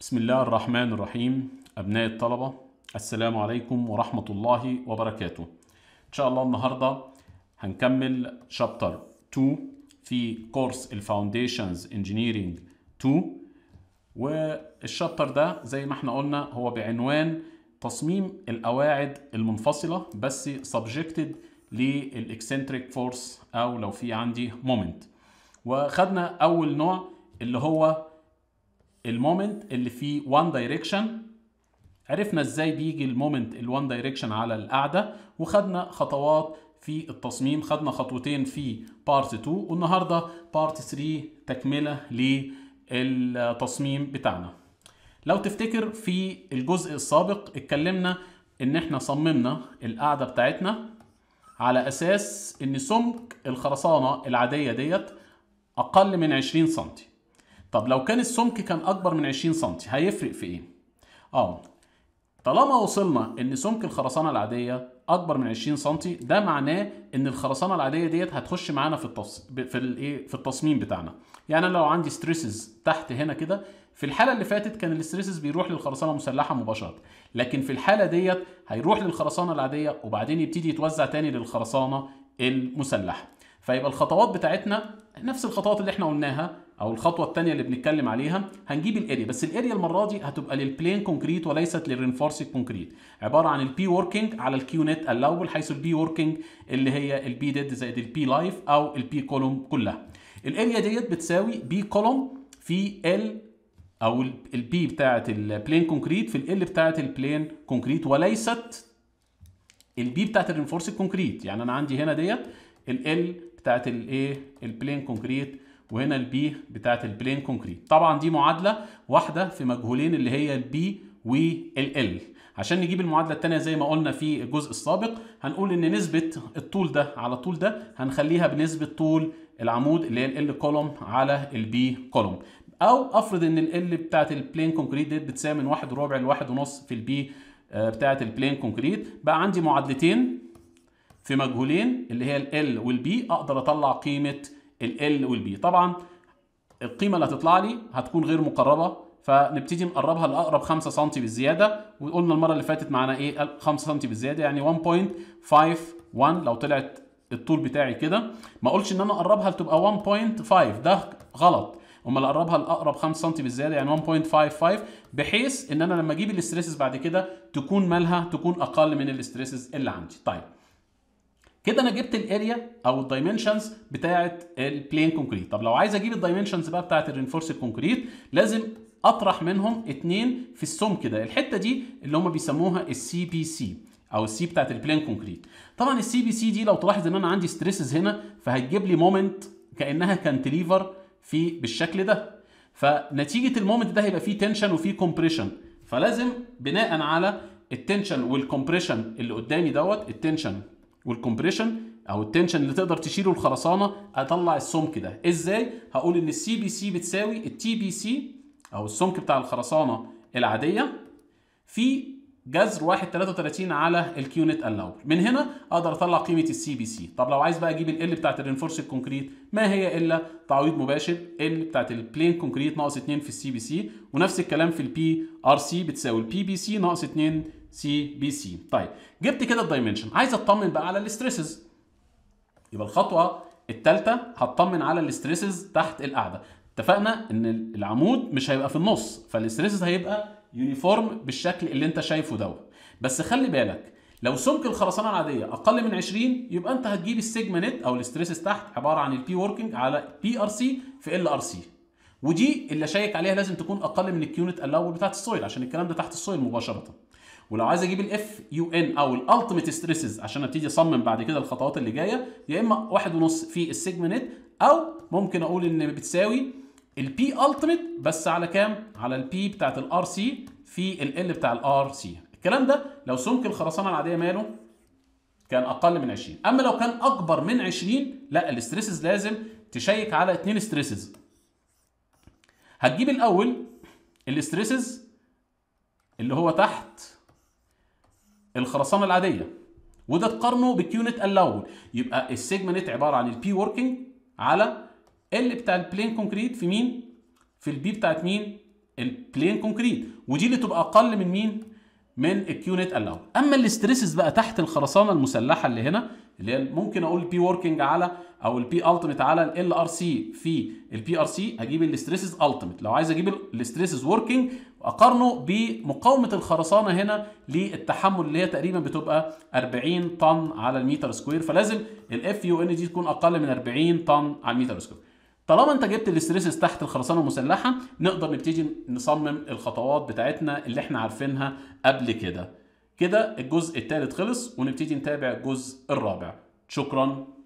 بسم الله الرحمن الرحيم أبناء الطلبة السلام عليكم ورحمة الله وبركاته إن شاء الله النهاردة هنكمل شابتر 2 في كورس الفاونديشنز انجينيرينج 2 والشابتر ده زي ما احنا قلنا هو بعنوان تصميم القواعد المنفصلة بس سبجكتد للاكسنتريك فورس او لو في عندي مومنت وخدنا اول نوع اللي هو المومنت اللي فيه وان دايركشن عرفنا ازاي بيجي المومنت الوان دايركشن على القاعده وخدنا خطوات في التصميم خدنا خطوتين في بارت 2 والنهارده بارت 3 تكمله للتصميم بتاعنا لو تفتكر في الجزء السابق اتكلمنا ان احنا صممنا القاعده بتاعتنا على اساس ان سمك الخرسانه العاديه ديت اقل من 20 سم طب لو كان السمك كان اكبر من 20 سم هيفرق في ايه اه طالما وصلنا ان سمك الخرسانه العاديه اكبر من 20 سم ده معناه ان الخرسانه العاديه ديت هتخش معانا في التص... في الايه في التصميم بتاعنا يعني انا لو عندي ستريسز تحت هنا كده في الحاله اللي فاتت كان الاستريسز بيروح للخرسانه المسلحه مباشره لكن في الحاله ديت هيروح للخرسانه العاديه وبعدين يبتدي يتوزع تاني للخرسانه المسلحه فيبقى الخطوات بتاعتنا نفس الخطوات اللي احنا قلناها او الخطوه الثانيه اللي بنتكلم عليها هنجيب الاريا بس الاريا المره دي هتبقى للبلين كونكريت وليست للرينفورسد كونكريت عباره عن البي وركينج على الكيو نت الاول حيث البي وركينج اللي هي البي ديد زائد البي لايف او البي كولوم كلها الاريا ديت بتساوي بي كولوم في ال او البي بتاعه البلين كونكريت في ال بتاعه البلين كونكريت وليست البي بتاعه الرينفورسد كونكريت يعني انا عندي هنا ديت ال بتاعه الايه البلين كونكريت وهنا البي بتاعت البلين كونكريت طبعا دي معادله واحده في مجهولين اللي هي البي والال عشان نجيب المعادله الثانيه زي ما قلنا في الجزء السابق هنقول ان نسبه الطول ده على الطول ده هنخليها بنسبه طول العمود اللي هي ال كولوم على البي كولوم او افرض ان ال بتاعت البلين كونكريت دي بتساوي من واحد ربع لواحد ونص في البي بتاعت البلين كونكريت بقى عندي معادلتين في مجهولين اللي هي ال والبي اقدر اطلع قيمه ال والبي طبعا القيمه اللي هتطلع لي هتكون غير مقربه فنبتدي نقربها لاقرب 5 سم بالزياده وقلنا المره اللي فاتت معانا ايه 5 سم بالزياده يعني 1.51 لو طلعت الطول بتاعي كده ما اقولش ان انا اقربها لتبقى 1.5 ده غلط امال اقربها لاقرب 5 سم بالزياده يعني 1.55 بحيث ان انا لما اجيب الاستريسز بعد كده تكون مالها تكون اقل من الاستريسز اللي عندي طيب كده انا جبت الاريا او الدايمنشنز بتاعه البلين كونكريت طب لو عايز اجيب الدايمنشنز بقى بتاعه الرينفورسد كونكريت لازم اطرح منهم اتنين في السمك ده الحته دي اللي هم بيسموها السي بي سي او السي بتاعه البلين كونكريت طبعا السي بي سي دي لو تلاحظ ان انا عندي ستريسز هنا فهتجيب لي مومنت كانها كانتليفر في بالشكل ده فنتيجه المومنت ده هيبقى فيه تنشن وفيه كومبريشن فلازم بناء على التنشن والكومبريشن اللي قدامي دوت التنشن والكمبريشن او التنشن اللي تقدر تشيله الخرسانه اطلع السمك ده ازاي هقول ان السي بي سي بتساوي التي بي سي او السمك بتاع الخرسانه العاديه في جذر 1.33 على الكيو نت الاول من هنا اقدر اطلع قيمه السي بي سي طب لو عايز بقى اجيب ال بتاعت الرينفورسد كونكريت ما هي الا تعويض مباشر ال بتاعت البلين كونكريت ناقص 2 في السي بي سي ونفس الكلام في البي ار سي بتساوي البي بي سي ناقص 2 سي بي سي طيب جبت كده الدايمنشن عايز اطمن بقى على الاستريسز يبقى الخطوه الثالثه هطمن على الاستريسز تحت القاعده اتفقنا ان العمود مش هيبقى في النص فالاستريسز هيبقى يونيفورم بالشكل اللي انت شايفه دوت بس خلي بالك لو سمك الخرسانه العاديه اقل من 20 يبقى انت هتجيب السيجما نت او الاستريسز تحت عباره عن البي وركينج على بي ار سي في ال ار سي ودي اللي شيك عليها لازم تكون اقل من الكيونت الاول بتاعت السويل عشان الكلام ده تحت السويل مباشره ولو عايز اجيب الاف يو ان او الالتيميت ستريسز عشان ابتدي اصمم بعد كده الخطوات اللي جايه يا اما واحد ونص في السيجما نت او ممكن اقول ان بتساوي البي التيميت بس على كام؟ على البي بتاعت الار سي في ال بتاع الار سي الكلام ده لو سمك الخرسانه العاديه ماله كان اقل من 20 اما لو كان اكبر من 20 لا الاستريسز لازم تشيك على اتنين ستريسز هتجيب الاول الاستريسز اللي هو تحت الخرسانه العاديه وده تقارنه بالكيونت الاول يبقى السيجما نت عباره عن البي وركينج على ال بتاع البلين كونكريت في مين في البي بتاعت مين البلين كونكريت ودي اللي تبقى اقل من مين من الكيو نت الاو اما الاستريسز بقى تحت الخرسانه المسلحه اللي هنا اللي هي ممكن اقول بي وركينج على او البي التيميت على ال ار سي في البي ار سي اجيب الاستريسز التيميت لو عايز اجيب الاستريسز وركينج اقارنه بمقاومه الخرسانه هنا للتحمل اللي هي تقريبا بتبقى 40 طن على المتر سكوير فلازم الاف يو ان دي تكون اقل من 40 طن على المتر سكوير طالما انت جبت الاستريسز تحت الخرسانه المسلحه نقدر نبتدي نصمم الخطوات بتاعتنا اللي احنا عارفينها قبل كده كده الجزء الثالث خلص ونبتدي نتابع الجزء الرابع شكرا